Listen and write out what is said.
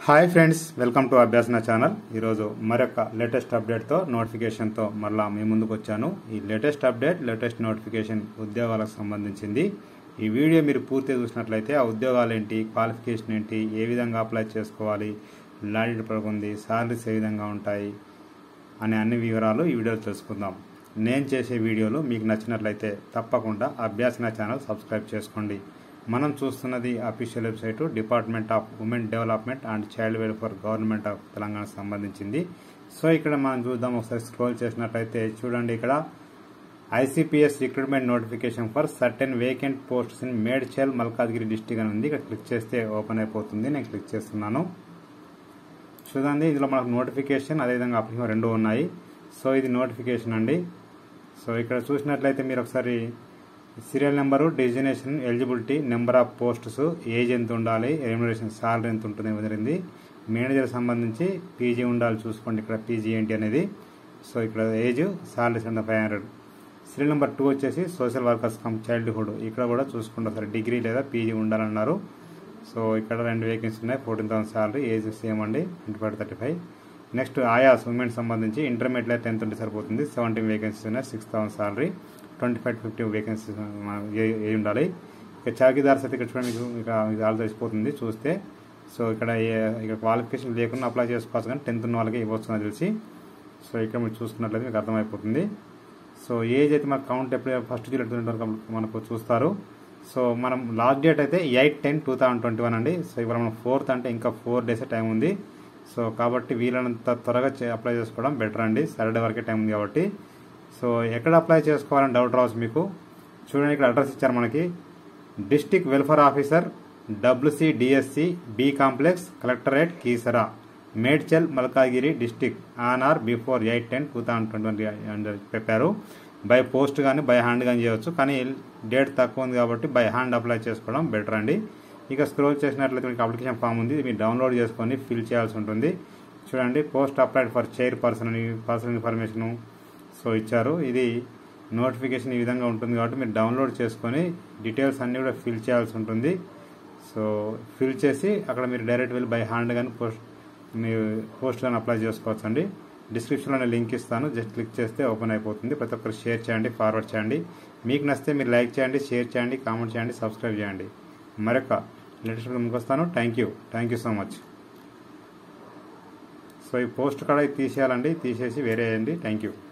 hi friends welcome to Abhyasana channel ఈరోజు మరొక latest అప్డేట్తో నోటిఫికేషన్తో మరలా మీ ముందుకు వచ్చాను ఈ లేటెస్ట్ అప్డేట్ లేటెస్ట్ నోటిఫికేషన్ ఉద్యోగాలకు సంబంధించింది ఈ వీడియో మీరు పూర్తిగా చూసినట్లయితే ఆ ఉద్యోగాలు ఏంటి క్వాలిఫికేషన్ ఏంటి ఏ విధంగా అప్లై చేసుకోవాలి లాడిడ్ పడుకుంది సాలరీస్ ఏ విధంగా ఉంటాయి అనే అన్ని వివరాలు ఈ వీడియోలో తెలుసుకుందాం నేను చేసే వీడియోలు మీకు నచ్చినట్లయితే తప్పకుండా అభ్యాసన ఛానల్ సబ్స్క్రైబ్ చేసుకోండి మనం చూస్తున్నది official website department of women development and child welfare government of Telangana సంబంధించింది సో ఇక్కడ మనం చూద్దాం ఒకసారి స్క్రోల్ చేసినట్లయితే చూడండి ఇక్కడ ICPS recruitment notification for certain vacant posts in Medchal Malkajgiri district అని ఉంది ఇక్కడ క్లిక్ చేస్తే ఓపెన్ అయిపోతుంది నేను క్లిక్ చేస్తున్నాను చూడండి ఇందులో మనకు నోటిఫికేషన్ అదేవిధంగా అప్లికేషన్ రెండు ఉన్నాయి సో ఇది నోటిఫికేషన్ అండి సో ఇక్కడ చూసినట్లయితే మీరు ఒకసారి serial number designation eligibility number of posts age ఎంత ఉండాలి రెమ్యునరేషన్ సాలరీ ఎంత ఉంటుంది జరిగింది మేనేజర్ సంబంధించి పీజీ ఉండాలి చూసుకోండి ఇక్కడ పీజీ ఏంటి అనేది సో ఇక్కడ age salary seven five hundred serial number two వచ్చేసి సోషల్ వర్కర్స్ కమ్ చైల్డ్హుడ్ ఇక్కడ కూడా చూసుకుంటారు సార్ డిగ్రీ లేదా పీజీ ఉండాలన్నారు సో ఇక్కడ రెండు వేకెన్సీ ఉన్నాయి fourteen thousand salary age same అండి twenty five thirty five next ayahs women సంబంధించి ఇంటర్మీడియట్ టెన్త్ ఉంటే సరిపోతుంది సెవెంటీన్ వేకెన్సీస్ ఉన్నాయి six thousand salary twenty five fifty vacancies ఏ ఉండాలి ఇక చౌకీదార్ సర్టిఫికేట్ చూడండి మీకు ఇక మీకు ఆల్ తెలిసిపోతుంది చూస్తే సో ఇక్కడ ఏ- ఇక క్వాలిఫికేషన్ లేకుండా అప్లై చేసుకోవచ్చు కానీ టెన్త్ ఉన్న వాళ్ళకి ఇవ్వచ్చు అని తెలిసి సో ఇక్కడ మీరు చూసుకున్నట్లయితే మీకు అర్థమైపోతుంది సో ఏజ్ అయితే మనకు కౌంట్ ఎప్పుడు ఫస్ట్ జూలై ట్వంటీ వరకు మనకు చూస్తారు సో మనం లాస్ట్ డేట్ అయితే eight ten two thousand twenty one అండి సో ఇప్పుడు మనం ఫోర్త్ అంటే ఇంకా ఫోర్ డేస్ టైం ఉంది సో కాబట్టి వీలైనంత త్వరగా చే- అప్లై చేసుకోవడం బెటర్ అండి సాటర్డే వరకే టైం ఉంది కాబట్టి సో ఎక్కడ అప్లై చేసుకోవాలని డౌట్ రావచ్చు మీకు చూడండి ఇక్కడ అడ్రస్ ఇచ్చారు మనకి district welfare officer WC DSC B complex collectorate Keesara Medchal Malkajgiri district on or before eight ten two thousand twenty one చెప్పారు బై పోస్ట్ కానీ బై హ్యాండ్ కానీ చేయవచ్చు కానీ డేట్ తక్కువ ఉంది కాబట్టి బై హ్యాండ్ అప్లై చేసుకోవడం బెటర్ అండి ఇక స్క్రోల్ చేసినట్లయితే మీకు అప్లికేషన్ ఫామ్ ఉంది ఇది మీరు డౌన్లోడ్ చేసుకొని ఫిల్ చేయాల్సి ఉంటుంది చూడండి post applied for chairperson అని పర్సనల్ ఇన్ఫర్మేషను సో ఇచ్చారు ఇది నోటిఫికేషన్ ఈ విధంగా ఉంటుంది కాబట్టి మీరు డౌన్లోడ్ చేసుకొని డీటెయిల్స్ అన్నీ కూడా ఫిల్ చేయాల్సి ఉంటుంది సో ఫిల్ చేసి అక్కడ మీరు డైరెక్ట్ వెళ్ళి బై హ్యాండ్ కానీ పోస్ట్ మీ పోస్ట్ కానీ అప్లై చేసుకోవచ్చు అండి డిస్క్రిప్షన్లో నేను లింక్ ఇస్తాను జస్ట్ క్లిక్ చేస్తే ఓపెన్ అయిపోతుంది ప్రతి ఒక్కరు షేర్ చేయండి ఫార్వర్డ్ చేయండి మీకు నచ్చితే మీరు లైక్ చేయండి షేర్ చేయండి కామెంట్ చేయండి సబ్స్క్రైబ్ చేయండి మరొక లేటెస్ట్ ముందుకు వస్తాను thank you thank you so much so ఈ పోస్ట్ కూడా తీసేయాలండి తీసేసి వేరే వేయండి థ్యాంక్ యూ